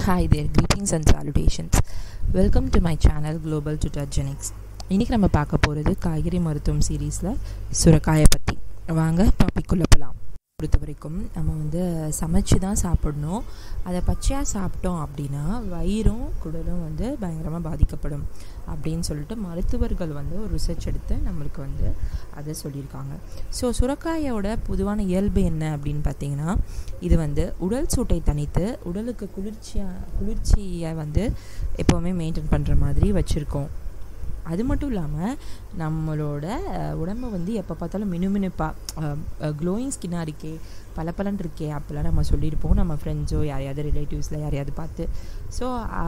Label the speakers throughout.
Speaker 1: Hi there, greetings and salutations. Welcome to my channel Global Tutagenics. இன்றைக்கி நம்ம பார்க்க போகிறது காய்கறி மருத்துவம் சீரீஸில் சுரக்காயை பற்றி வாங்க டாபிக் உள்ள போகலாம் பொறுத்த வரைக்கும் நம்ம வந்து சமைச்சு தான் சாப்பிடணும் அதை பச்சையாக சாப்பிட்டோம் அப்படின்னா வயிறும் குடலும் வந்து பயங்கரமாக பாதிக்கப்படும் அப்படின்னு சொல்லிட்டு மருத்துவர்கள் வந்து ஒரு ரிசர்ச் எடுத்து நம்மளுக்கு வந்து அதை சொல்லியிருக்காங்க ஸோ சுரக்காயோட பொதுவான இயல்பு என்ன அப்படின்னு பார்த்தீங்கன்னா இது வந்து உடல் சூட்டை தணித்து உடலுக்கு குளிர்ச்சியாக குளிர்ச்சியை வந்து எப்போவுமே மெயின்டைன் பண்ணுற மாதிரி வச்சுருக்கோம் அது மட்டும் இல்லாமல் நம்மளோட உடம்பை வந்து எப்போ பார்த்தாலும் மினுமினுப்பாக க்ளோயிங் ஸ்கின்னாக இருக்கே பல பலன் இருக்கே அப்படிலாம் நம்ம சொல்லியிருப்போம் நம்ம ஃப்ரெண்ட்ஸோ யாரையாவது ரிலேட்டிவ்ஸில் யாரையாவது பார்த்து ஸோ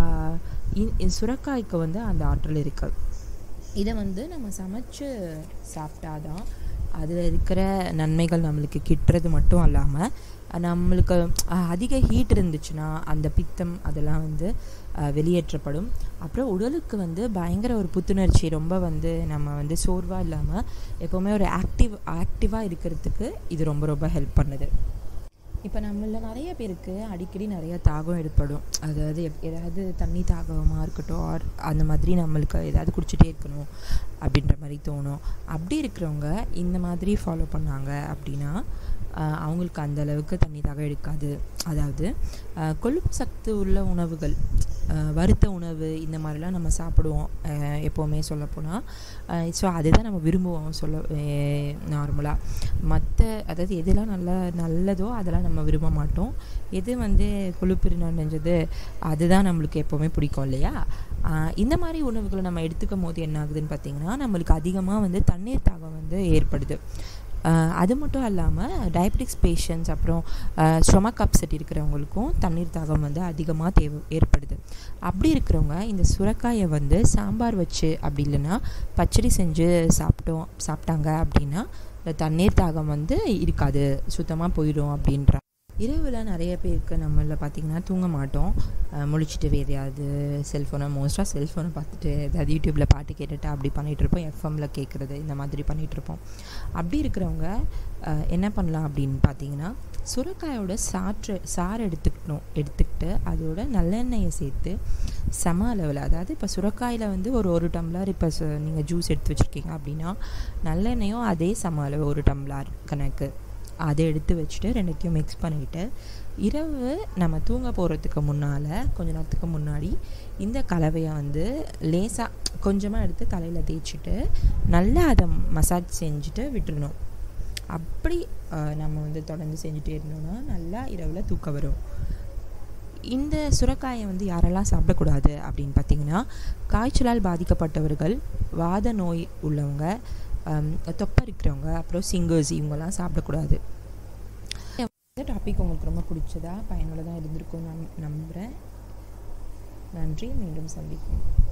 Speaker 1: சுரக்காய்க்கு வந்து அந்த ஆற்றல் இருக்குது இதை வந்து நம்ம சமைச்சு சாப்பிட்டாதான் அதில் இருக்கிற நன்மைகள் நம்மளுக்கு கிட்டுறது மட்டும் இல்லாமல் நம்மளுக்கு அதிக ஹீட் இருந்துச்சுன்னா அந்த பித்தம் அதெல்லாம் வந்து வெளியேற்றப்படும் அப்புறம் உடலுக்கு வந்து பயங்கர ஒரு புத்துணர்ச்சி ரொம்ப வந்து நம்ம வந்து சோர்வாக இல்லாமல் எப்போவுமே ஒரு ஆக்டிவ் ஆக்டிவாக இருக்கிறதுக்கு இது ரொம்ப ரொம்ப ஹெல்ப் பண்ணுது இப்போ நம்மள நிறைய பேருக்கு அடிக்கடி நிறைய தாகம் ஏற்படும் அதாவது ஏதாவது தண்ணி தாகமாக இருக்கட்டும் ஆர் அந்த மாதிரி நம்மளுக்கு ஏதாவது குடிச்சிட்டே இருக்கணும் அப்படின்ற மாதிரி தோணும் அப்படி இருக்கிறவங்க இந்த மாதிரி ஃபாலோ பண்ணாங்க அப்படின்னா அவங்களுக்கு அந்த அளவுக்கு தண்ணி தாகம் எடுக்காது அதாவது கொழுப்பு சத்து உள்ள உணவுகள் வறுத்த உணவு இந்த மாதிரிலாம் நம்ம சாப்பிடுவோம் எப்போவுமே சொல்லப்போனால் ஸோ அதுதான் நம்ம விரும்புவோம் சொல்ல நார்மலாக மற்ற அதாவது எதெல்லாம் நல்ல நல்லதோ அதெல்லாம் நம்ம விரும்ப மாட்டோம் எது வந்து கொழுப்பு நிறைஞ்சது அதுதான் நம்மளுக்கு எப்போவுமே பிடிக்கும் இல்லையா இந்த மாதிரி உணவுகளை நம்ம எடுத்துக்கும் போது என்ன ஆகுதுன்னு பார்த்திங்கன்னா நம்மளுக்கு அதிகமாக வந்து தண்ணீர் தாகம் வந்து ஏற்படுது அது மட்டும் இல்லாமல் டயபெட்டிக்ஸ் பேஷண்ட்ஸ் அப்புறம் ஸ்டொமக் அப்செட் இருக்கிறவங்களுக்கும் தண்ணீர் தாகம் வந்து அதிகமாக தேவை ஏற்படுது அப்படி இருக்கிறவங்க இந்த சுரக்காயை வந்து சாம்பார் வச்சு அப்படி இல்லைன்னா பச்சடி செஞ்சு சாப்பிட்டோம் சாப்பிட்டாங்க அப்படின்னா இந்த தண்ணீர் தாகம் வந்து இருக்காது சுத்தமாக போயிடும் அப்படின்ற இரவில் நிறைய பேருக்கு நம்மள பார்த்திங்கன்னா தூங்க மாட்டோம் முழிச்சிட்டு வேறையாவது செல்ஃபோனை மோஸ்ட்டாக செல்ஃபோனை பார்த்துட்டு ஏதாவது யூடியூப்பில் பாட்டு கேட்டுட்டு அப்படி பண்ணிகிட்ருப்போம் எஃப்எம்மில் கேட்குறது இந்த மாதிரி பண்ணிகிட்ருப்போம் அப்படி இருக்கிறவங்க என்ன பண்ணலாம் அப்படின்னு பார்த்தீங்கன்னா சுரக்காயோட சாற்று சாறு எடுத்துக்கணும் எடுத்துக்கிட்டு அதோட நல்லெண்ணெயை சேர்த்து சம அளவில் அதாவது இப்போ சுரக்காயில் வந்து ஒரு ஒரு டம்ளர் இப்போ நீங்கள் ஜூஸ் எடுத்து வச்சுருக்கீங்க அப்படின்னா நல்லெண்ணெயும் அதே சம அளவு ஒரு டம்ளர் கணக்கு அதை எடுத்து வச்சுட்டு ரெண்டுத்தையும் மிக்ஸ் பண்ணிவிட்டு இரவு நம்ம தூங்க போகிறதுக்கு முன்னால் கொஞ்ச நேரத்துக்கு முன்னாடி இந்த கலவையை வந்து லேசாக கொஞ்சமாக எடுத்து தலையில் தேய்ச்சிட்டு நல்லா அதை மசாஜ் செஞ்சுட்டு விட்டுறணும் அப்படி நம்ம வந்து தொடர்ந்து செஞ்சுட்டே இருந்தோம்னா நல்லா இரவில் தூக்கம் வரும் இந்த சுரக்காயை வந்து யாரெல்லாம் சாப்பிடக்கூடாது அப்படின்னு பார்த்தீங்கன்னா காய்ச்சலால் பாதிக்கப்பட்டவர்கள் வாத நோய் உள்ளவங்க தொப்பை இருக்கிறவங்க அப்புறம் சிங்கர்ஸ் இவங்கெல்லாம் சாப்பிடக்கூடாது இந்த டாபிக் உங்களுக்கு ரொம்ப பிடிச்சதா பயனுள்ளதாக இருந்திருக்கும் நம் நம்புகிறேன் நன்றி மீண்டும் சந்திப்போம்